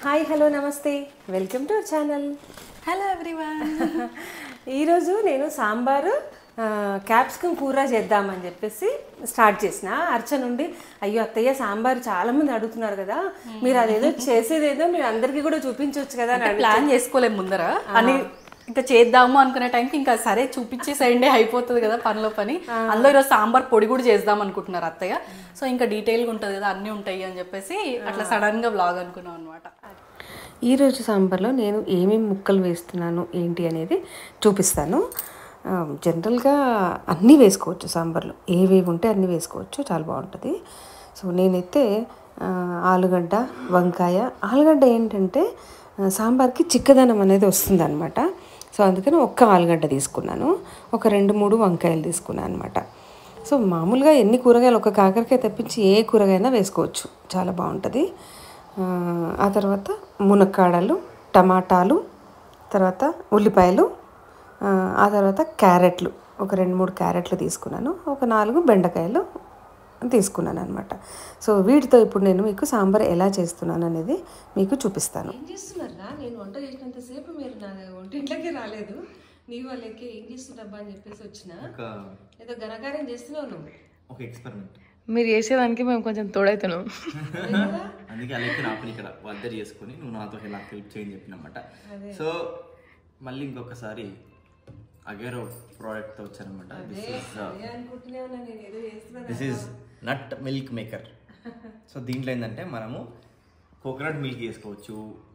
Hi hello నమస్తే welcome to our channel hello everyone ఈరోజు నేను సాంబారు ఆ, క్యాప్సికమ్ కూర చేద్దామని చెప్పేసి స్టార్ట్ చేసిన అర్చ నుండి అయ్యో అత్తయ్య సాంబార్ చాలా మంది అడుగుతున్నారు కదా మీరు అదేదో చేసేదేదో మీరు అందరికీ కూడా చూపించవచ్చు కదా అని అడుగు- ప్లాన్ చేసుకోలేము ముందర అని ఇంకా చేద్దాము అనుకునే టైంకి ఇంకా సరే చూపించేసేయండి అయిపోతుంది కదా పనిలో పని అందులో ఈరోజు సాంబార్ పొడి కూడా చేద్దాం అనుకుంటున్నారు అత్తయ్య సో ఇంకా డీటెయిల్గా ఉంటుంది కదా అన్నీ ఉంటాయి అని చెప్పేసి అట్లా సడన్గా బ్లాగ్ అనుకున్నాం అనమాట ఈరోజు సాంబార్లో నేను ఏమేమి ముక్కలు వేస్తున్నాను ఏంటి అనేది చూపిస్తాను ఆ, జనరల్గా అన్నీ వేసుకోవచ్చు సాంబార్లో ఏవేవి ఉంటే అన్నీ వేసుకోవచ్చు చాలా బాగుంటుంది సో నేనైతే ఆ, ఆలుగడ్డ వంకాయ ఆలుగడ్డ ఏంటంటే ఆ, సాంబార్కి చిక్కదనం అనేది వస్తుంది అనమాట సో అందుకని ఒక్క ఆలుగడ్డ తీసుకున్నాను ఒక రెండు మూడు వంకాయలు తీసుకున్నాను అనమాట సో మామూలుగా ఎన్ని కూరగాయలు ఒక కాకరకాయ తప్పించి ఏ కూరగాయనా వేసుకోవచ్చు చాలా బాగుంటుంది ఆ, ఆ తర్వాత మునక్కాడలు టమాటాలు తర్వాత ఉల్లిపాయలు ఆ, ఆ తర్వాత క్యారెట్లు ఒక రెండు మూడు క్యారెట్లు తీసుకున్నాను ఒక నాలుగు బెండకాయలు తీసుకున్నాను అనమాట సో వీటితో ఇప్పుడు నేను మీకు సాంబార్ ఎలా చేస్తున్నాను అనేది మీకు చూపిస్తాను ఏం చేస్తున్నారా నేను వంట చేసినంతసేపు మీరు నా వంటింట్లోకి రాలేదు నీ వాళ్ళకి ఏం చేస్తున్నబ్బా అని చెప్పేసి వచ్చిన ఒక ఏదో ఘనకార్యం చేస్తున్నావు నువ్వు ఒక ఎక్స్పెరిమెంట్ మీరు చేసేదానికి మేము కొంచెం తోడవుతున్నాం అందుకే అలాగే నా పని ఇక్కడ వద్దరు చేసుకొని నువ్వు నాతో ఇలా హెల్ప్ చేయని చెప్పినమాట సో మళ్ళీ ఇంకొకసారి అగేరో ప్రోడక్ట్తో వచ్చానమాట దిస్ ఇస్ అనుకుంటూనే ఉన్నా నేను ఏదో చేస్తున్నా this is nut milk maker so దీంట్లో ఏంటంటే మనము కోకోనట్ మిల్క్ వేసుకోవచ్చు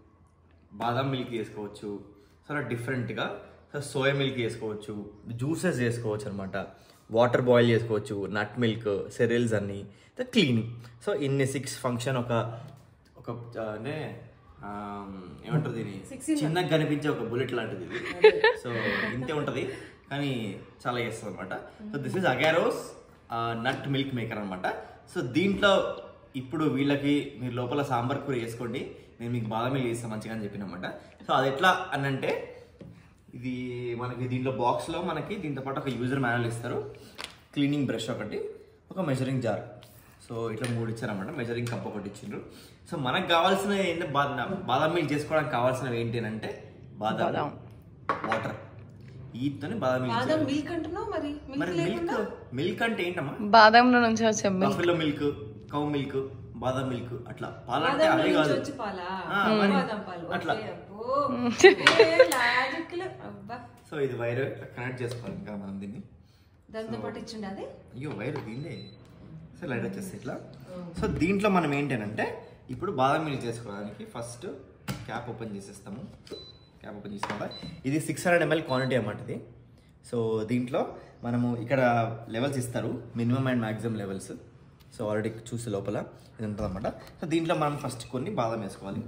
బాదం మిల్క్ వేసుకోవచ్చు సో అలా డిఫరెంట్గా సో సోయా మిల్క్ వేసుకోవచ్చు జ్యూసెస్ చేసుకోవచ్చు అనమాట వాటర్ బాయిల్ చేసుకోవచ్చు నట్ మిల్క్ సెరియల్స్ అన్నీ క్లీనింగ్ సో ఇన్ని సిక్స్ ఫంక్షన్ ఒక ఒక ఆ, అంటే ఆ, ఏమంటారు దీన్ని చిన్నగా కనిపించే ఒక బుల్లెట్ లాంటిది ఇది సో ఇంతే ఉంటుంది కానీ చాలా చేస్తుంది అనమాట so this is Agaro's nut milk maker అనమాట సో దీంట్లో ఇప్పుడు వీళ్ళకి మీరు లోపల సాంబార్ కూర వేసుకోండి నేను మీకు బాదం మిల్క్ వేస్తాను మంచిగా అని చెప్పినమాట సో అది ఎట్లా అని అంటే ఇది మనకి దీంట్లో బాక్స్లో మనకి దీంతో పాటు ఒక యూజర్ మాన్యువల్ ఇస్తారు క్లీనింగ్ బ్రష్ ఒకటి ఒక మెజరింగ్ జార్ సో ఇట్లా మూడు ఇచ్చారన్నమాట మెజరింగ్ కప్ ఒకటి ఇచ్చిండ్రు సో మనకు కావాల్సిన ఏంటంటే బాదం బాదం మిల్క్ చేసుకోవడానికి కావాల్సినవి ఏంటి అని అంటే బాదం వాటర్ ఈతోని బాదం మిల్క్ బాదం మిల్క్ అంటున్నావు మరి మరి మిల్క్ మిల్క్ అంటే ఏంటమ్మా బాదంలో నుంచి వచ్చే milk. Buffalo milk cow milk బాదం మిల్క్ అట్లా పాలంటే అవే కాదు వచ్చి పాలా ఆ, మరి బాదం పాలు అట్లా ఓకే, అబ్బో. ఏ లాజిక్లు. అబ్బా సో ఇది వైర్ కనెక్ట్ చేసుకోవాలి ఇంకా మనం దీన్ని దాంతో పాటు ఇచ్చిండు అది అయ్యో వైర్ దీన్నే సో లైట్ వచ్చేస్తాయి ఇట్లా సో దీంట్లో మనం ఏంటంటే ఇప్పుడు బాదం మిల్క్ చేసుకోవడానికి ఫస్ట్ క్యాప్ ఓపెన్ చేసేస్తాము క్యాప్ ఓపెన్ చేసుకోవాలి ఇది సిక్స్ హండ్రెడ్ ఎంఎల్ క్వాంటిటీ అన్నమాట ఇది సో దీంట్లో మనము ఇక్కడ లెవెల్స్ ఇస్తారు minimum and maximum levels so already చూసి లోపల ఇది ఉంటుంది అనమాట సో దీంట్లో మనం ఫస్ట్ కొన్ని బాదం వేసుకోవాలి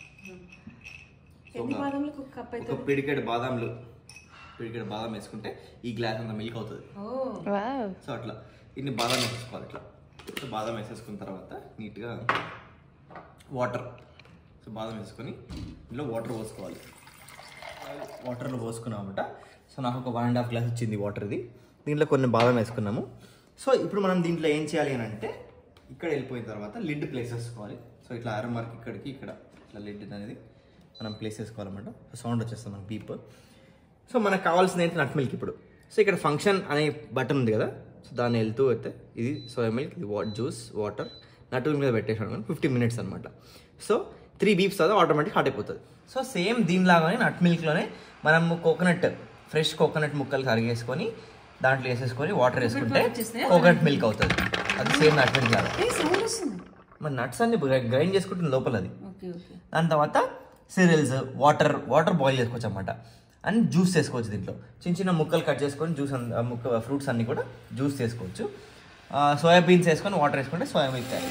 ఎన్ని బాదంలకు ఒక కప్ అయితే ఒక పిడికెడు బాదాంలు పిడికెడు బాదం వేసుకుంటే ఈ గ్లాస్ అంత మిల్క్ అవుతుంది ఓ వావ్ సో అట్లా ఇన్ని బాదం వేసేసుకోవాలి ఇట్లా సో బాదం వేసేసుకున్న తర్వాత నీట్గా వాటర్ సో బాదం వేసుకొని ఇందులో వాటర్ పోసుకోవాలి వాటర్లో పోసుకున్నామట సో నాకు ఒక వన్ అండ్ హాఫ్ గ్లాస్ వచ్చింది వాటర్ ఇది దీంట్లో కొన్ని బాదం వేసుకున్నాము సో ఇప్పుడు మనం దీంట్లో ఏం చేయాలి అని అంటే ఇక్కడ వెళ్ళిపోయిన తర్వాత లిడ్ ప్లేస్ చేసుకోవాలి సో ఇట్లా ఆరో మార్క్ ఇక్కడికి ఇక్కడ ఇట్లా లిడ్ అనేది మనం ప్లేస్ చేసుకోవాలన్నమాట సో సౌండ్ వచ్చేస్తుంది మనకి బీప్ సో మనకు కావాల్సింది ఏంటి నట్ మిల్క్ ఇప్పుడు సో ఇక్కడ ఫంక్షన్ అనే బటన్ ఉంది కదా సో దాన్ని వెళ్తూ అయితే ఇది సోయా మిల్క్ ఇది what juice water nut milk మీద పెట్టేసాను ఫిఫ్టీన్ మినిట్స్ అనమాట సో త్రీ బీప్స్ తర్వాత ఆటోమేటిక్ హాట్ అయిపోతుంది సో సేమ్ దీనిలాగానే నట్ మిల్క్లోనే మనం కోకోనట్ ఫ్రెష్ కోకోనట్ ముక్కలు కరిగేసుకొని దాంట్లో వేసేసుకొని వాటర్ వేసుకుంటే కోకోనట్ మిల్క్ అవుతుంది అది సేమ్ నట్ మిల్క్ లాగా సౌండ్ వస్తుంది మరి నట్స్ అన్ని గ్రైండ్ చేసుకుంటుంది లోపల అది ఓకే ఓకే దాని తర్వాత సిరియల్స్ వాటర్ వాటర్ బాయిల్ చేసుకోవచ్చు అనమాట అండ్ జ్యూస్ చేసుకోవచ్చు దీంట్లో చిన్న చిన్న ముక్కలు కట్ చేసుకొని జ్యూస్ అన్- ఆ ముక్క ఫ్రూట్స్ అన్ని కూడా జ్యూస్ చేసుకోవచ్చు సోయా బీన్స్ వేసుకొని వాటర్ వేసుకుంటే సోయా మిల్క్ తయారు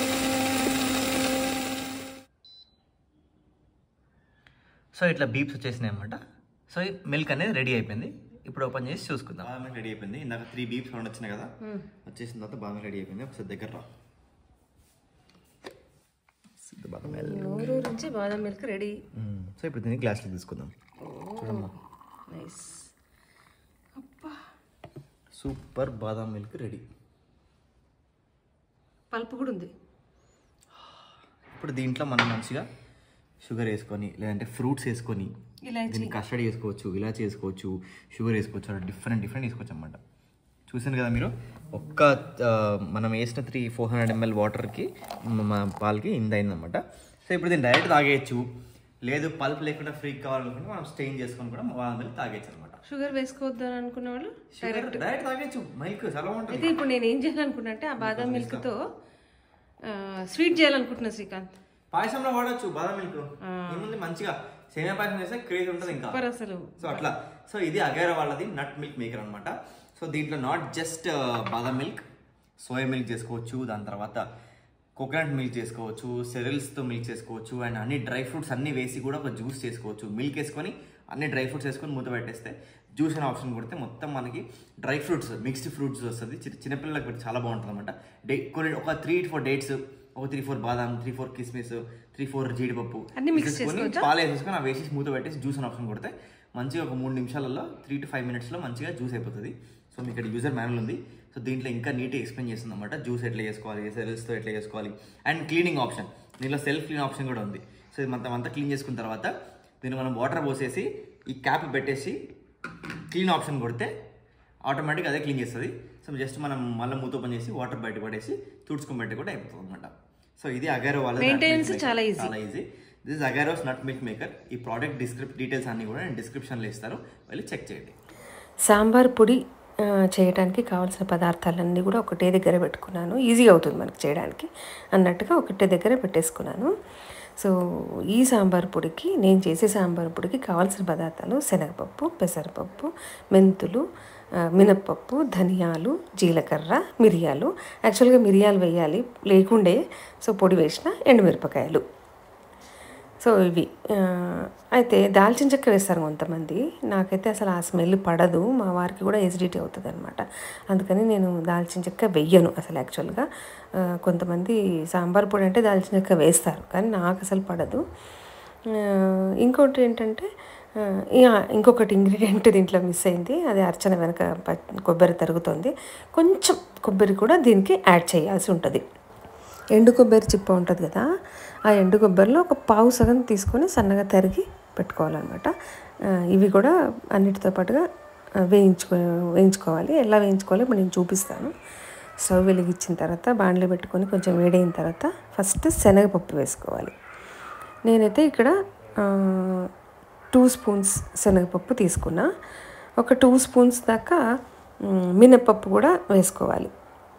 సో ఇట్లా బీప్స్ వచ్చేసినాయి అనమాట సో ఈ మిల్క్ అనేది రెడీ అయిపోయింది ఇప్పుడు ఓపెన్ చేసి చూసుకుందాం బాగా రెడీ అయిపోయింది ఇందాక త్రీ బీప్స్ సౌండ్ వచ్చినాయి కదా వచ్చేసిన తర్వాత బాగా రెడీ అయిపోయింది ఒకసారి దగ్గర రా బాగా మెల్ల నోరు నుంచి బాదం మిల్క్ రెడీ మ్మ్. సో ఇప్పుడు దీన్ని గ్లాస్లో తీసుకుందాం నైస్ సూపర్ బాదాం మిల్క్ రెడీ పల్పు కూడా ఉంది ఇప్పుడు దీంట్లో మనం మంచిగా షుగర్ వేసుకొని లేదంటే ఫ్రూట్స్ వేసుకొని దీన్ని కస్టర్డ్ వేసుకోవచ్చు ఇలాచి వేసుకోవచ్చు షుగర్ వేసుకోవచ్చు అలా డిఫరెంట్ డిఫరెంట్ వేసుకోవచ్చు అనమాట చూసాను కదా మీరు ఒక్క ఆ, మనం వేసిన త్రీ ఫోర్ హండ్రెడ్ ఎంఎల్ వాటర్కి మా పాలకి ఇంత అయిందనమాట సో ఇప్పుడు దీన్ని డైరెక్ట్ తాగేయచ్చు లేదు పల్ప్ లేకుండా ఫ్రీ కావాలనుకుంటే మనం స్టెయిన్ చేసుకొని కూడా బాదం మిల్క్ తాగేయచ్చు అనమాట షుగర్ వేసుకోవద్దు అని అనుకున్న వాళ్ళు డైరెక్ట్ తాగేయచ్చు మిల్క్ చాలా బాగుంటుంది అయితే ఇప్పుడు నేను ఏం చేయాలనుకున్నా అంటే ఆ బాదం మిల్క్తో స్వీట్ చేయాలనుకుంటున్నా శ్రీకాంత్ పాయసంలో వాడచ్చు బాదం మిల్క్ ఏముంది మంచిగా సేమియా పాయసం చేస్తే క్రేజ్ ఉంటుంది ఇంకా సూపర్ అసలు సో అట్లా సో ఇది అగైరా వాళ్ళది నట్ మిల్క్ మేకర్ అనమాట సో దీంట్లో నాట్ జస్ట్ బాదం మిల్క్ సోయా మిల్క్ చేసుకోవచ్చు దాని తర్వాత కోకోనట్ మిల్క్ చేసుకోవచ్చు సెరల్స్తో మిల్క్ చేసుకోవచ్చు అండ్ అన్ని డ్రై ఫ్రూట్స్ అన్ని వేసి కూడా ఒక జ్యూస్ చేసుకోవచ్చు మిల్క్ వేసుకొని అన్ని డ్రై ఫ్రూట్స్ వేసుకొని మూత పెట్టేస్తే జ్యూస్ అనే ఆప్షన్ కొడితే మొత్తం మనకి డ్రై ఫ్రూట్స్ మిక్స్డ్ ఫ్రూట్స్ వస్తుంది చిన్న చిన్నపిల్లలకు కూడా చాలా బాగుంటుంది అనమాట డే కొన్ని ఒక త్రీ ఫోర్ డేట్స్ ఒక త్రీ ఫోర్ బాదాం త్రీ ఫోర్ కిస్మిస్ త్రీ ఫోర్ జీడిపప్పు అన్ని mix వేసేసుకొని పాలు వేసేసుకొని అవి వేసేసి మూత పెట్టేసి జ్యూస్ అని ఆప్షన్ కొడితే మంచిగా ఒక మూడు నిమిషాలలో త్రీ టు ఫైవ్ మినిట్స్లో మంచిగా జ్యూస్ అయిపోతుంది సో మీకు ఇక్కడ యూజర్ మాన్యువల్ ఉంది సో దీంట్లో ఇంకా నీట్గా ఎక్స్ప్లెయిన్ చేస్తుంది అనమాట జ్యూస్ ఎట్లా చేసుకోవాలి సెల్స్తో ఎట్లా చేసుకోవాలి అండ్ క్లీనింగ్ ఆప్షన్ దీంట్లో సెల్ఫ్ క్లీన్ ఆప్షన్ కూడా ఉంది సో ఇది మొత్తం అంతా క్లీన్ చేసుకున్న తర్వాత దీన్ని మనం వాటర్ పోసేసి ఈ క్యాప్ పెట్టేసి క్లీన్ ఆప్షన్ కొడితే ఆటోమేటిక్ అదే క్లీన్ చేస్తుంది సో జస్ట్ మనం మళ్ళీ మూత ఓపెన్ చేసి వాటర్ బయట పడేసి తుడుచుకొని బయట కూడా అయిపోతుంది అనమాట సో ఇది అగారో వాళ్ళ Maintenance చాలా easy. చాలా easy this Agaro's nut milk maker ఈ ప్రోడక్ట్ డిస్క్రిప్ డీటెయిల్స్ అన్ని కూడా నేను డిస్క్రిప్షన్లో ఇస్తాను వెళ్ళి చెక్ చేయండి సాంబార్ పొడి ఆ, చేయడానికి కావాల్సిన పదార్థాలన్నీ కూడా ఒకటే దగ్గర పెట్టుకున్నాను ఈజీ అవుతుంది మనకి చేయడానికి అన్నట్టుగా ఒకటే దగ్గర పెట్టేసుకున్నాను సో ఈ సాంబార్ పొడికి నేను చేసే సాంబార్ పొడికి కావాల్సిన పదార్థాలు శనగపప్పు పెసరపప్పు మెంతులు ఆ, మినప్పప్పు ధనియాలు జీలకర్ర మిరియాలు యాక్చువల్గా మిరియాలు వేయాలి లేకుండే సో పొడి వేసిన ఎండుమిరపకాయలు సో ఇవి ఆ, అయితే దాల్చిన చెక్క వేస్తారు కొంతమంది నాకైతే అసలు ఆ స్మెల్ పడదు మా వారికి కూడా ఎసిడిటీ అవుతుంది అనమాట అందుకని నేను దాల్చిన చెక్క వెయ్యను అసలు యాక్చువల్గా ఆ, కొంతమంది సాంబార్ పొడి అంటే దాల్చిన చెక్క వేస్తారు కానీ నాకు అసలు పడదు ఆ, ఇంకోటి ఏంటంటే ఆ, ఇక ఇంకొకటి ఇంగ్రీడియంట్ దీంట్లో మిస్ అయింది అది అర్చన వెనక ప- కొబ్బరి తరుగుతుంది కొంచెం కొబ్బరి కూడా దీనికి యాడ్ చేయాల్సి ఉంటుంది ఎండు కొబ్బరి చిప్ప ఉంటుంది కదా ఆ ఎండు కొబ్బరిలో ఒక పావు సగం తీసుకొని సన్నగా తరిగి పెట్టుకోవాలన్నమాట ఆ, ఇవి కూడా అన్నిటితో పాటుగా ఆ, వేయించుకో వేయించుకోవాలి ఎలా వేయించుకోవాలో ఇప్పుడు నేను చూపిస్తాను స్టవ్ వెలిగించిన తర్వాత బాండ్లో పెట్టుకొని కొంచెం వేడైన తర్వాత ఫస్ట్ శనగపప్పు వేసుకోవాలి నేనైతే ఇక్కడ టూ స్పూన్స్ శనగపప్పు తీసుకున్నా ఒక టూ స్పూన్స్ దాకా మ్, మినప్పప్పు కూడా వేసుకోవాలి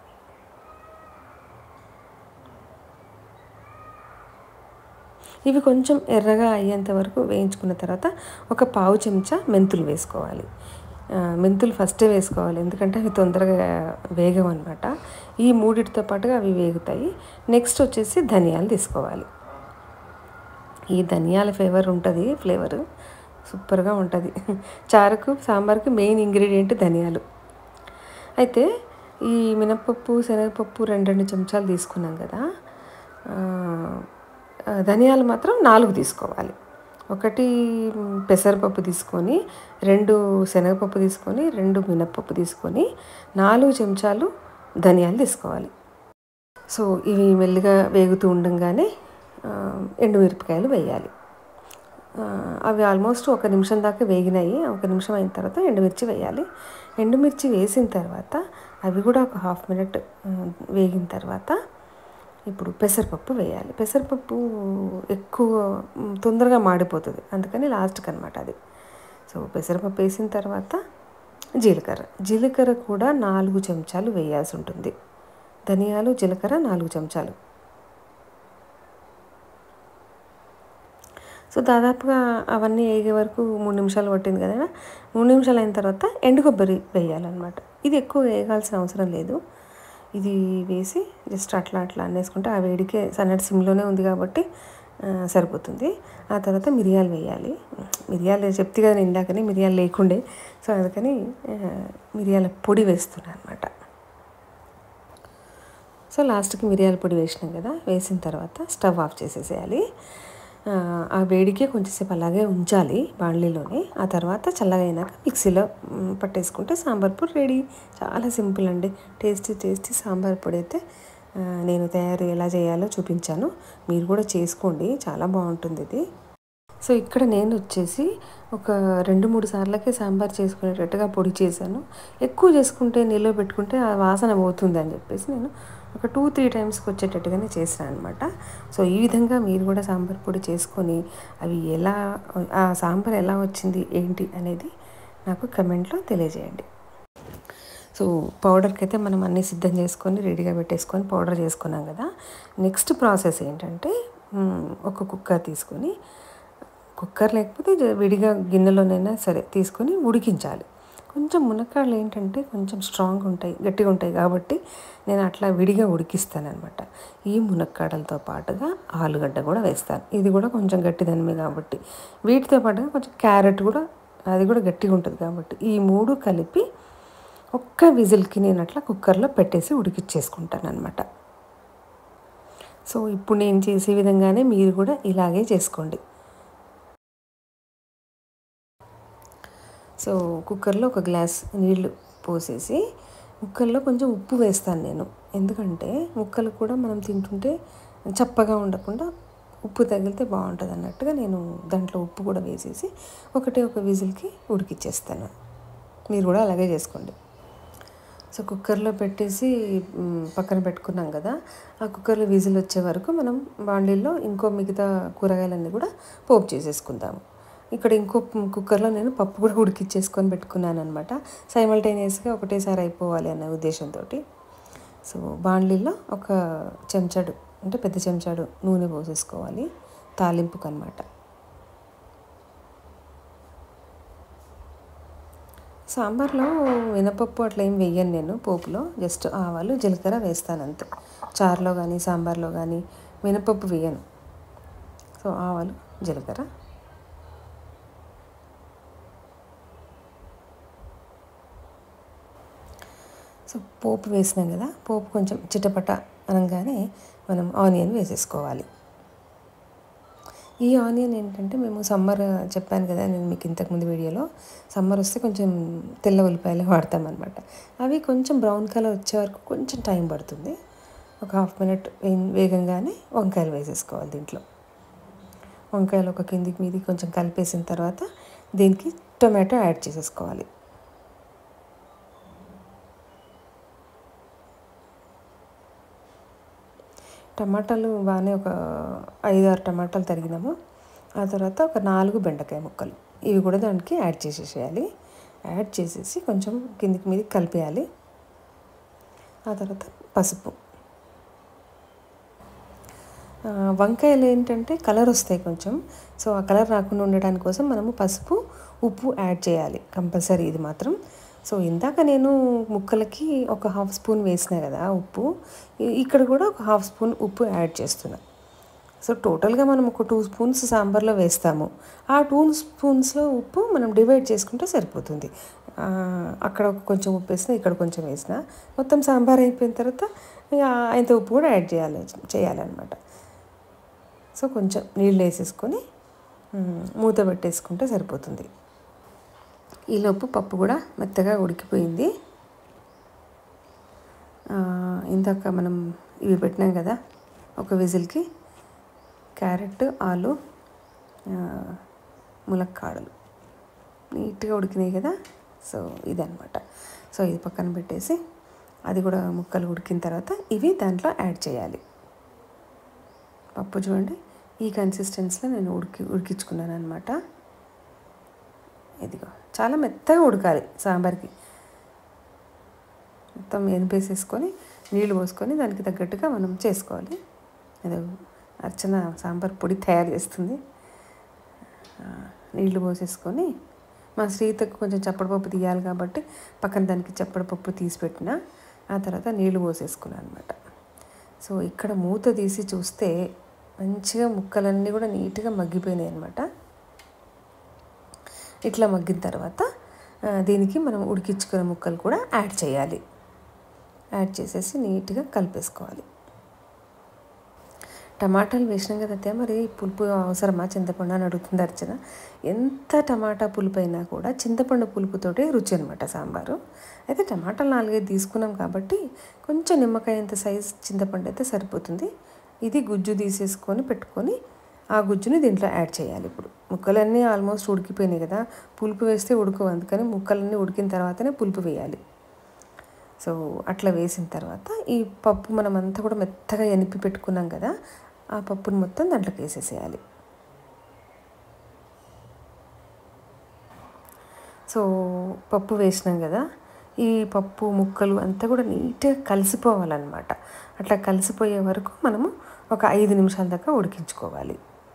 ఇవి కొంచెం ఎర్రగా అయ్యేంత వరకు వేయించుకున్న తర్వాత ఒక పావు చెంచా మెంతులు వేసుకోవాలి ఆ, మెంతులు ఫస్టే వేసుకోవాలి ఎందుకంటే అవి తొందరగా వేగవు అనమాట ఈ మూడిటితో పాటుగా అవి వేగుతాయి నెక్స్ట్ వచ్చేసి ధనియాలు తీసుకోవాలి ఈ ధనియాల ఫ్లేవర్ ఉంటుంది ఫ్లేవర్ సూపర్గా ఉంటుంది చారుకు సాంబార్కి మెయిన్ ఇంగ్రీడియంట్ ధనియాలు అయితే ఈ మినపప్పు శనగపప్పు రెండు రెండు చెంచాలు తీసుకున్నాం కదా ఆ, ఆ, ధనియాలు మాత్రం నాలుగు తీసుకోవాలి ఒకటి మ్, పెసరపప్పు తీసుకొని రెండు శనగపప్పు తీసుకొని రెండు మినప్పప్పు తీసుకొని నాలుగు చెంచాలు ధనియాలు తీసుకోవాలి సో ఇవి మెల్లిగా వేగుతూ ఉండంగానే ఆ, ఎండుమిరపకాయలు వేయాలి ఆ, అవి ఆల్మోస్ట్ ఒక నిమిషం దాకా వేగినాయి ఒక నిమిషం అయిన తర్వాత ఎండుమిర్చి వేయాలి ఎండుమిర్చి వేసిన తర్వాత అవి కూడా ఒక హాఫ్ మినిట్ ఆ, వేగిన తర్వాత ఇప్పుడు పెసరపప్పు వేయాలి పెసరపప్పు ఎక్కువ మ్, తొందరగా మాడిపోతుంది అందుకని లాస్ట్కి అనమాట అది సో పెసరపప్పు వేసిన తర్వాత జీలకర్ర జీలకర్ర కూడా నాలుగు చెంచాలు వేయాల్సి ఉంటుంది ధనియాలు జీలకర్ర నాలుగు చెంచాలు సో దాదాపుగా అవన్నీ వేగే వరకు మూడు నిమిషాలు పట్టింది కదా మూడు నిమిషాలు అయిన తర్వాత ఎండు కొబ్బరి వేయాలన్నమాట ఇది ఎక్కువ వేయాల్సిన అవసరం లేదు ఇది వేసి జస్ట్ అట్లా అట్లా అనేసుకుంటే ఆ వేడికే సన్నటి సిమ్లోనే ఉంది కాబట్టి ఆ, సరిపోతుంది ఆ తర్వాత మిరియాలు వేయాలి మిరియాలు చెప్తే కదా నేను ఇందాకనే మిరియాలు లేకుండే సో అందుకని ఆ, మిరియాల పొడి వేస్తున్నాను అనమాట సో లాస్ట్కి మిరియాల పొడి వేసినాం కదా వేసిన తర్వాత స్టవ్ ఆఫ్ చేసేసేయాలి ఆ, ఆ వేడికే కొంచెంసేపు అలాగే ఉంచాలి బాణలీలోనే ఆ తర్వాత చల్లగా అయినాక మిక్సీలో మ్, పట్టేసుకుంటే సాంబార్ పొడి రెడీ చాలా సింపుల్ అండి టేస్టీ టేస్టీ సాంబార్ పొడి అయితే ఆ, నేను తయారు ఎలా చేయాలో చూపించాను మీరు కూడా చేసుకోండి చాలా బాగుంటుంది ఇది సో ఇక్కడ నేను వచ్చేసి ఒక రెండు మూడు సార్లకే సాంబార్ చేసుకునేటట్టుగా పొడి చేశాను ఎక్కువ చేసుకుంటే నిల్వ పెట్టుకుంటే ఆ వాసన పోతుంది అని చెప్పేసి నేను ఒక టూ త్రీ టైమ్స్కి వచ్చేటట్టుగానే చేశాను అనమాట సో ఈ విధంగా మీరు కూడా సాంబార్ పొడి చేసుకొని అవి ఎలా ఆ సాంబార్ ఎలా వచ్చింది ఏంటి అనేది నాకు కమెంట్లో తెలియజేయండి సో పౌడర్కి అయితే మనం అన్నీ సిద్ధం చేసుకొని రెడీగా పెట్టేసుకొని పౌడర్ చేసుకున్నాం కదా నెక్స్ట్ ప్రాసెస్ ఏంటంటే మ్, ఒక కుక్కర్ తీసుకొని కుక్కర్ లేకపోతే జ- విడిగా గిన్నెలోనైనా సరే తీసుకొని ఉడికించాలి కొంచెం మునక్కాడలు ఏంటంటే కొంచెం స్ట్రాంగ్ ఉంటాయి గట్టిగా ఉంటాయి కాబట్టి నేను అట్లా విడిగా ఉడికిస్తానమాట ఈ మునక్కాడలతో పాటుగా ఆలుగడ్డ కూడా వేస్తాను ఇది కూడా కొంచెం గట్టిదనమే కాబట్టి వీటితో పాటుగా కొంచెం క్యారెట్ కూడా అది కూడా గట్టిగా ఉంటుంది కాబట్టి ఈ మూడు కలిపి ఒక్క విజిల్కి నేను అట్లా కుక్కర్లో పెట్టేసి ఉడికిచ్చేసుకుంటాను అనమాట సో ఇప్పుడు నేను చేసే విధంగానే మీరు కూడా ఇలాగే చేసుకోండి సో కుక్కర్లో ఒక గ్లాస్ నీళ్లు పోసేసి ముక్కల్లో కొంచెం ఉప్పు వేస్తాను నేను ఎందుకంటే ముక్కలు కూడా మనం తింటుంటే చప్పగా ఉండకుండా ఉప్పు తగిలితే బాగుంటుంది అన్నట్టుగా నేను దాంట్లో ఉప్పు కూడా వేసేసి ఒకటే ఒక విజిల్కి ఉడికిచ్చేస్తాను మీరు కూడా అలాగే చేసుకోండి సో కుక్కర్లో పెట్టేసి మ్, పక్కన పెట్టుకున్నాం కదా ఆ కుక్కర్లో విజిల్ వచ్చే వరకు మనం బాండీల్లో ఇంకో మిగతా కూరగాయలన్నీ కూడా పోపు చేసేసుకుందాము ఇక్కడ ఇంకో కుక్కర్లో నేను పప్పు కూడా ఉడికిచ్చేసుకొని పెట్టుకున్నాను అనమాట సైమల్టేనియస్గా ఒకటేసారి అయిపోవాలి అన్న ఉద్దేశంతో సో బాండ్లీలో ఒక చెంచాడు అంటే పెద్ద చెంచాడు నూనె పోసేసుకోవాలి తాలింపుకు అనమాట సాంబార్లో మినపప్పు అట్లా ఏం వేయను నేను పోపులో జస్ట్ ఆవాలు జీలకర్ర వేస్తాను అంతే చారులో కానీ సాంబార్లో కానీ మినపప్పు వేయను సో ఆవాలు జీలకర్ర సో పోపు వేసినాం కదా పోపు కొంచెం చిటపట అనగానే మనం ఆనియన్ వేసేసుకోవాలి ఈ ఆనియన్ ఏంటంటే మేము సమ్మర్ చెప్పాను కదా నేను మీకు ఇంతకుముందు వీడియోలో సమ్మర్ వస్తే కొంచెం తెల్ల ఉల్లిపాయలు వాడతాం అనమాట అవి కొంచెం బ్రౌన్ కలర్ వచ్చే వరకు కొంచెం టైం పడుతుంది ఒక హాఫ్ మినిట్ వేగంగానే వంకాయలు వేసేసుకోవాలి దీంట్లో వంకాయలు ఒక కిందికి మీది కొంచెం కలిపేసిన తర్వాత దీనికి టొమాటో యాడ్ చేసేసుకోవాలి టమాటాలు బాగానే ఒక ఐదు ఆరు టమాటాలు తరిగినాము ఆ తర్వాత ఒక నాలుగు బెండకాయ ముక్కలు ఇవి కూడా దానికి యాడ్ చేసేసేయాలి యాడ్ చేసేసి కొంచెం కిందికి మీదకి కలిపేయాలి ఆ తర్వాత పసుపు ఆ, వంకాయలు ఏంటంటే కలర్ వస్తాయి కొంచెం సో ఆ కలర్ రాకుండా ఉండడానికి కోసం మనము పసుపు ఉప్పు యాడ్ చేయాలి కంపల్సరీ ఇది మాత్రం సో ఇందాక నేను ముక్కలకి ఒక హాఫ్ స్పూన్ వేసిన కదా ఉప్పు ఇ- ఇక్కడ కూడా ఒక హాఫ్ స్పూన్ ఉప్పు యాడ్ చేస్తున్నా సో టోటల్గా మనం ఒక టూ స్పూన్స్ సాంబార్లో వేస్తాము ఆ టూ స్పూన్స్లో ఉప్పు మనం డివైడ్ చేసుకుంటే సరిపోతుంది ఆ, అక్కడ ఒక కొంచెం ఉప్పు వేసిన ఇక్కడ కొంచెం వేసిన మొత్తం సాంబార్ అయిపోయిన తర్వాత ఇక ఇంత ఉప్పు కూడా యాడ్ చేయాలి చేయాలన్నమాట సో కొంచెం నీళ్ళు వేసేసుకొని మ్, మూత పెట్టేసుకుంటే సరిపోతుంది ఈలోపు పప్పు కూడా మెత్తగా ఉడికిపోయింది ఆ, ఇందాక మనం ఇవి పెట్టినాం కదా ఒక విజిల్కి క్యారెట్ ఆలు ఆ, ములక్కాడలు నీట్గా ఉడికినాయి కదా సో ఇదనమాట సో ఇది పక్కన పెట్టేసి అది కూడా ముక్కలు ఉడికిన తర్వాత ఇవి దాంట్లో యాడ్ చేయాలి పప్పు చూడండి ఈ కన్సిస్టెన్సీలో నేను ఉడికి ఉడికించుకున్నాను అనమాట ఇదిగో చాలా మెత్తగా ఉడకాలి సాంబార్కి మొత్తం ఎనిపేసేసుకొని నీళ్ళు పోసుకొని దానికి తగ్గట్టుగా మనం చేసుకోవాలి ఏదో అర్చన సాంబార్ పొడి తయారు చేస్తుంది ఆ, నీళ్లు పోసేసుకొని మా శ్రీతకు కొంచెం చప్పడపప్పు తీయాలి కాబట్టి పక్కన దానికి చప్పడపప్పు తీసి పెట్టిన ఆ తర్వాత నీళ్లు పోసేసుకున్నాను అనమాట సో ఇక్కడ మూత తీసి చూస్తే మంచిగా ముక్కలన్నీ కూడా నీట్గా మగ్గిపోయినాయి అనమాట ఇట్లా మగ్గిన తర్వాత ఆ, దీనికి మనం ఉడికించుకున్న ముక్కలు కూడా యాడ్ చేయాలి యాడ్ చేసేసి నీట్గా కలిపేసుకోవాలి టమాటాలు వేసినాం కదా అత్తయ్య మరి పులుపు అవసరమా చింతపండు అని అడుగుతుంది అర్చన ఎంత టమాటా పులుపు అయినా కూడా చింతపండు పులుపుతోటే రుచి అనమాట సాంబారు అయితే టమాటాలు నాలుగైదు తీసుకున్నాం కాబట్టి కొంచెం నిమ్మకాయ అంత సైజ్ చింతపండు అయితే సరిపోతుంది ఇది గుజ్జు తీసేసుకొని పెట్టుకొని ఆ గుజ్జుని దీంట్లో యాడ్ చేయాలి ఇప్పుడు ముక్కలన్నీ ఆల్మోస్ట్ ఉడికిపోయినాయి కదా పులుపు వేస్తే ఉడకవు అందుకని ముక్కలన్నీ ఉడికిన తర్వాతనే పులుపు వేయాలి సో అట్లా వేసిన తర్వాత ఈ పప్పు మనం అంతా కూడా మెత్తగా ఎనిపి పెట్టుకున్నాం కదా ఆ పప్పుని మొత్తం దాంట్లోకి వేసేసేయాలి సో పప్పు వేసినాం కదా ఈ పప్పు ముక్కలు అంతా కూడా నీట్గా కలిసిపోవాలన్నమాట అట్లా కలిసిపోయే వరకు మనము ఒక ఐదు నిమిషాల దాకా ఉడికించుకోవాలి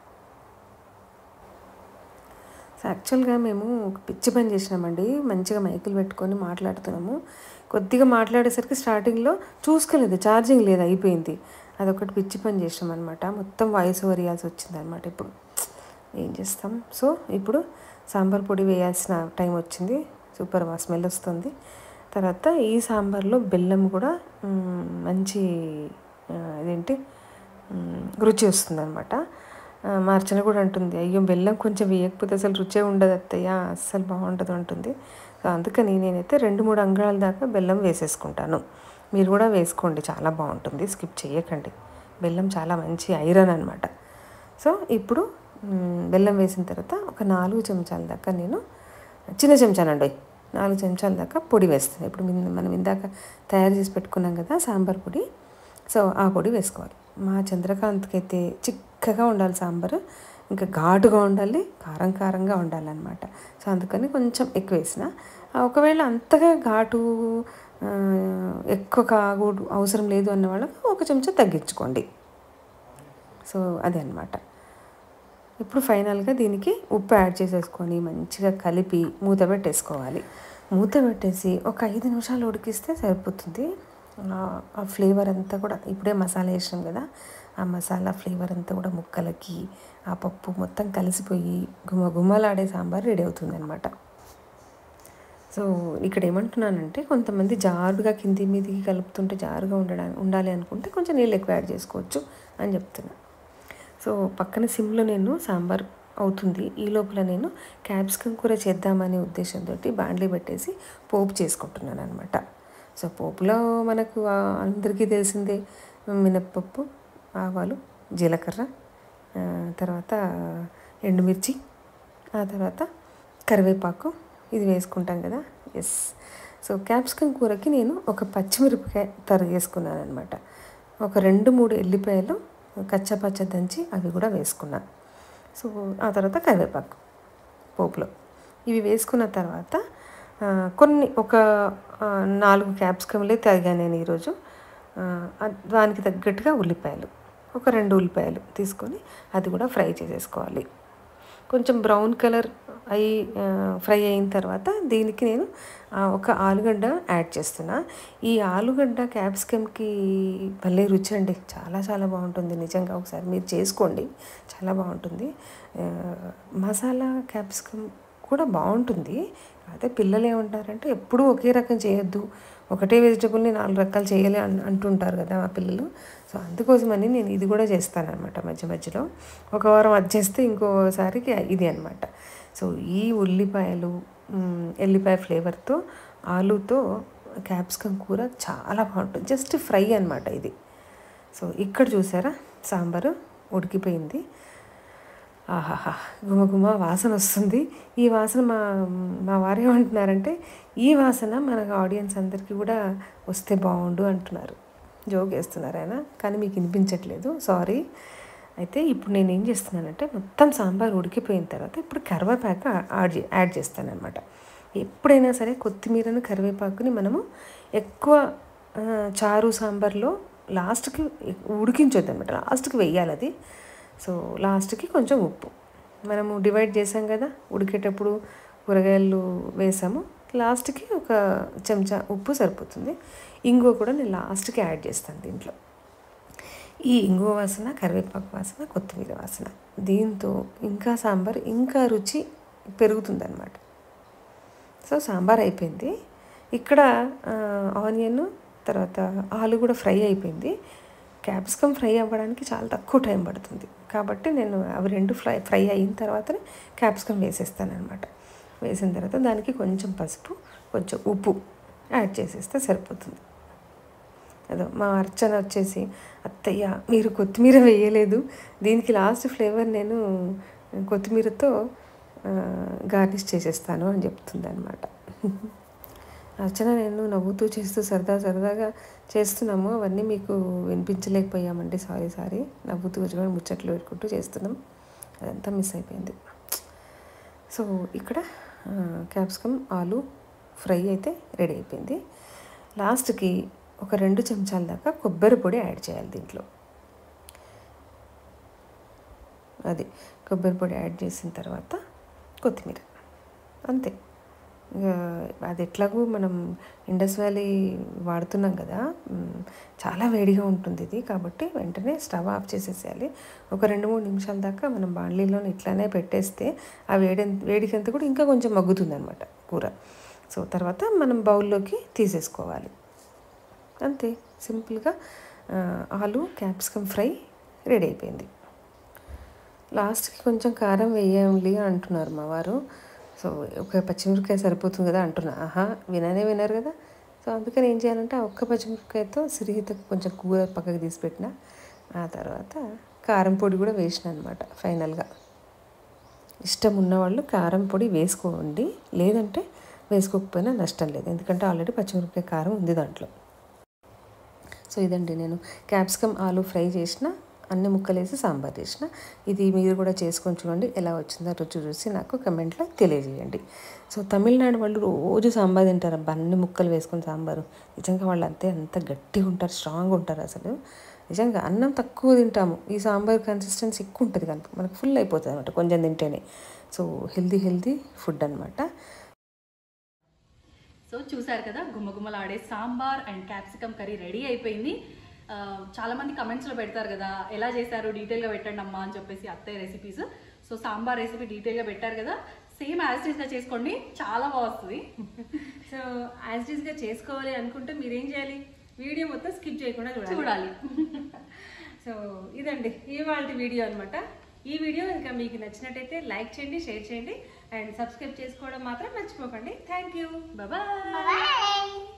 సో యాక్చువల్గా మేము ఒక పిచ్చి పని చేసినామండి మంచిగా మైకులు పెట్టుకొని మాట్లాడుతున్నాము కొద్దిగా మాట్లాడేసరికి స్టార్టింగ్లో చూసుకోలేదు ఛార్జింగ్ లేదు అయిపోయింది అదొకటి పిచ్చి పని చేసినాం అనమాట మొత్తం వాయిస్ ఓవర్ ఇవ్వాల్సి వచ్చింది అనమాట ఇప్పుడు ఏం చేస్తాం సో ఇప్పుడు సాంబార్ పొడి వేయాల్సిన టైం వచ్చింది సూపర్ మా స్మెల్ వస్తుంది తర్వాత ఈ సాంబార్లో బెల్లం కూడా మ్, మంచి ఆ, ఇదేంటి మ్, రుచి వస్తుంది అనమాట మా అర్చన కూడా అంటుంది అయ్యో బెల్లం కొంచెం వేయకపోతే అసలు రుచే ఉండదు అత్తయ్య అస్సలు బాగుంటుంది అంటుంది సో అందుకని నేనైతే రెండు మూడు అంగుళాల దాకా బెల్లం వేసేసుకుంటాను మీరు కూడా వేసుకోండి చాలా బాగుంటుంది స్కిప్ చేయకండి బెల్లం చాలా మంచి ఐరన్ అనమాట సో ఇప్పుడు మ్, బెల్లం వేసిన తర్వాత ఒక నాలుగు చెంచాల దాకా నేను చిన్న చెంచానండి నాలుగు చెంచాల దాకా పొడి వేస్తాను ఇప్పుడు మిన్- మనం ఇందాక తయారు చేసి పెట్టుకున్నాం కదా సాంబార్ పొడి సో ఆ పొడి వేసుకోవాలి మా చంద్రకాంత్కి అయితే చిక్కగా ఉండాలి సాంబారు ఇంకా ఘాటుగా ఉండాలి కారం కారంగా ఉండాలన్నమాట సో అందుకని కొంచెం ఎక్కువ వేసిన ఆ, ఒకవేళ అంతగా ఘాటు ఆ, ఎక్కువ కాకూడదు అవసరం లేదు అన్న వాళ్ళకి ఒక చెంచా తగ్గించుకోండి సో అదే అనమాట ఇప్పుడు ఫైనల్గా దీనికి ఉప్పు యాడ్ చేసేసుకొని మంచిగా కలిపి మూత పెట్టేసుకోవాలి మూత పెట్టేసి ఒక ఐదు నిమిషాలు ఉడికిస్తే సరిపోతుంది ఆ- ఆ ఫ్లేవర్ అంతా కూడా ఇప్పుడే మసాలా వేసినాం కదా ఆ మసాలా ఫ్లేవర్ అంతా కూడా ముక్కలకి ఆ పప్పు మొత్తం కలిసిపోయి గుమ గుమ్మలాడే సాంబార్ రెడీ అవుతుంది అనమాట సో ఇక్కడ ఏమంటున్నానంటే కొంతమంది జారుగా కింది మీదికి కలుపుతుంటే జారుగా ఉండడానికి ఉండాలి అనుకుంటే కొంచెం నీళ్ళు ఎక్కువ యాడ్ చేసుకోవచ్చు అని చెప్తున్నా సో పక్కన సిమ్లో నేను సాంబార్ అవుతుంది ఈ లోపల నేను క్యాప్సికమ్ కూర చేద్దామనే ఉద్దేశంతో బాండ్లీ పెట్టేసి పోపు చేసుకుంటున్నాను అనమాట సో పోపులో మనకు ఆ, అందరికీ తెలిసిందే మినప్పప్పు ఆవాలు జీలకర్ర ఆ, తర్వాత ఎండుమిర్చి ఆ తర్వాత కరివేపాకు ఇది వేసుకుంటాం కదా ఎస్ సో క్యాప్సికమ్ కూరకి నేను ఒక పచ్చిమిరపకాయ తరిగేసుకున్నాను అనమాట ఒక రెండు మూడు ఎల్లిపాయలు కచ్చపచ్చ దంచి అవి కూడా వేసుకున్నా సో ఆ తర్వాత కరివేపాకు పోపులో ఇవి వేసుకున్న తర్వాత ఆ, కొన్ని ఒక ఆ, నాలుగు క్యాప్సికమ్లే తరిగాను నేను ఈరోజు ఆ, అద్- దానికి తగ్గట్టుగా ఉల్లిపాయలు ఒక రెండు ఉల్లిపాయలు తీసుకొని అది కూడా ఫ్రై చేసేసుకోవాలి కొంచెం బ్రౌన్ కలర్ అయి ఆ, ఫ్రై అయిన తర్వాత దీనికి నేను ఆ, ఒక ఆలుగడ్డ యాడ్ చేస్తున్నా ఈ ఆలుగడ్డ క్యాప్సికమ్కి భలే రుచి అండి చాలా చాలా బాగుంటుంది నిజంగా ఒకసారి మీరు చేసుకోండి చాలా బాగుంటుంది ఆ, మసాలా క్యాప్సికమ్ కూడా బాగుంటుంది అయితే పిల్లలు ఏమంటారంటే ఎప్పుడూ ఒకే రకం చేయొద్దు ఒకటే వెజిటబుల్ని నాలుగు రకాలు చేయాలి అన్ అంటుంటారు కదా మా పిల్లలు సో అందుకోసమని నేను ఇది కూడా చేస్తానన్నమాట మధ్య మధ్యలో ఒక వారం అది చేస్తే ఇంకోసారికి ఇది అనమాట సో ఈ ఉల్లిపాయలు మ్, ఎల్లిపాయ ఫ్లేవర్తో ఆలుతో క్యాప్సికమ్ కూర చాలా బాగుంటుంది జస్ట్ ఫ్రై అనమాట ఇది సో ఇక్కడ చూసారా సాంబారు ఉడికిపోయింది ఆహాహా గుమగుమ వాసన వస్తుంది ఈ వాసన మా మా వారు ఏమంటున్నారంటే ఈ వాసన మన ఆడియన్స్ అందరికీ కూడా వస్తే బాగుండు అంటున్నారు జోక్ వేస్తున్నారు ఆయన కానీ మీకు వినిపించట్లేదు సారీ అయితే ఇప్పుడు నేను ఏం చేస్తున్నానంటే మొత్తం సాంబార్ ఉడికిపోయిన తర్వాత ఇప్పుడు కరివేపాకు యాడ్ చే- యాడ్ చేస్తానన్నమాట ఎప్పుడైనా సరే కొత్తిమీరను కరివేపాకుని మనము ఎక్కువ ఆ, చారు సాంబార్లో లాస్ట్కి ఉడికించొద్దు అనమాట లాస్ట్కి వెయ్యాలి అది సో లాస్ట్కి కొంచెం ఉప్పు మనము డివైడ్ చేసాం కదా ఉడికేటప్పుడు కూరగాయలు వేసాము లాస్ట్కి ఒక చెంచా ఉప్పు సరిపోతుంది ఇంగువ కూడా నేను లాస్ట్కి యాడ్ చేస్తాను దీంట్లో ఈ ఇంగువ వాసన కరివేపాకు వాసన కొత్తిమీర వాసన దీంతో ఇంకా సాంబార్ ఇంకా రుచి పెరుగుతుందన్నమాట సో సాంబార్ అయిపోయింది ఇక్కడ ఆనియన్ తర్వాత ఆలు కూడా ఫ్రై అయిపోయింది క్యాప్సికమ్ ఫ్రై అవ్వడానికి చాలా తక్కువ టైం పడుతుంది కాబట్టి నేను అవి రెండు ఫ్రై ఫ్రై అయిన తర్వాతనే క్యాప్సికమ్ వేసేస్తాను అనమాట వేసిన తర్వాత దానికి కొంచెం పసుపు కొంచెం ఉప్పు యాడ్ చేసేస్తే సరిపోతుంది అదో మా అర్చన వచ్చేసి అత్తయ్య మీరు కొత్తిమీర వేయలేదు దీనికి లాస్ట్ ఫ్లేవర్ నేను కొత్తిమీరతో గార్నిష్ చేసేస్తాను అని చెప్తుంది అనమాట అర్చన నేను నవ్వుతూ చేస్తూ సరదా సరదాగా చేస్తున్నాము అవన్నీ మీకు వినిపించలేకపోయామండి సారీ సారీ నవ్వుతూ కూడా ముచ్చట్లు పెట్టుకుంటూ చేస్తున్నాం అదంతా మిస్ అయిపోయింది సో ఇక్కడ క్యాప్సికమ్ ఆలు ఫ్రై అయితే రెడీ అయిపోయింది లాస్ట్కి ఒక రెండు చెంచాల దాకా కొబ్బరి పొడి యాడ్ చేయాలి దీంట్లో అది కొబ్బరి పొడి యాడ్ చేసిన తర్వాత కొత్తిమీర అంతే ఇక అది ఎట్లాగూ మనం ఇండస్ వ్యాలీ వాడుతున్నాం కదా మ్, చాలా వేడిగా ఉంటుంది ఇది కాబట్టి వెంటనే స్టవ్ ఆఫ్ చేసేసేయాలి ఒక రెండు మూడు నిమిషాల దాకా మనం బాణలీలో ఇట్లానే పెట్టేస్తే ఆ వేడి వేడికంతా కూడా ఇంకా కొంచెం మగ్గుతుంది అనమాట కూర సో తర్వాత మనం బౌల్లోకి తీసేసుకోవాలి అంతే సింపుల్గా ఆ, ఆలు క్యాప్సికమ్ ఫ్రై రెడీ అయిపోయింది లాస్ట్కి కొంచెం కారం వేయాలి అంటున్నారు మా వారు సో ఒక పచ్చిమిరపకాయ సరిపోతుంది కదా అంటున్నా ఆహా విననే వినరు కదా సో అందుకని ఏం చేయాలంటే ఆ ఒక్క పచ్చిమిరపకాయతో సిరిగితకు కొంచెం కూర పక్కకు తీసి పెట్టిన ఆ తర్వాత కారం పొడి కూడా వేసిన అనమాట ఫైనల్గా ఇష్టం ఉన్నవాళ్ళు కారం పొడి వేసుకోండి లేదంటే వేసుకోకపోయినా నష్టం లేదు ఎందుకంటే ఆల్రెడీ పచ్చిమిరపకాయ కారం ఉంది దాంట్లో సో ఇదండి నేను క్యాప్సికమ్ ఆలు ఫ్రై చేసిన అన్ని ముక్కలు వేసి సాంబార్ చేసిన ఇది మీరు కూడా చేసుకొని చూడండి ఎలా వచ్చిందో రుచి చూసి నాకు కమెంట్లో తెలియజేయండి సో తమిళనాడు వాళ్ళు రోజు సాంబార్ తింటారు అబ్బా అన్ని ముక్కలు వేసుకొని సాంబారు నిజంగా వాళ్ళు అంతే అంత గట్టిగా ఉంటారు స్ట్రాంగ్ ఉంటారు అసలు నిజంగా అన్నం తక్కువ తింటాము ఈ సాంబార్ కన్సిస్టెన్సీ ఎక్కువ ఉంటుంది కనుక మనకు ఫుల్ అయిపోతుంది అనమాట కొంచెం తింటేనే సో హెల్దీ హెల్దీ ఫుడ్ అనమాట సో చూసారు కదా గుమ్మగుమ్మలాడే sambar and capsicum curry ready అయిపోయింది ఆ, చాలా మంది comments లో పెడతారు కదా ఎలా చేశారు డీటెయిల్గా పెట్టండి అమ్మా అని చెప్పేసి అత్తయ్య రెసిపీస్ సో సాంబార్ రెసిపీ డీటెయిల్గా పెట్టారు కదా సేమ్ యాజిటీస్గా చేసుకోండి చాలా బాగా వస్తుంది సో యాజ్ గా చేసుకోవాలి అనుకుంటే మీరేం చేయాలి వీడియో మొత్తం స్కిప్ చేయకుండా చూడాలి చూడాలి సో ఇదండి ఇవాళ వీడియో అన్నమాట ఈ వీడియో ఇంకా మీకు నచ్చినట్టయితే లైక్ చేయండి షేర్ చేయండి అండ్ సబ్స్క్రైబ్ చేసుకోవడం మాత్రం మర్చిపోకండి థ్యాంక్ యూ బాయ్ Bye.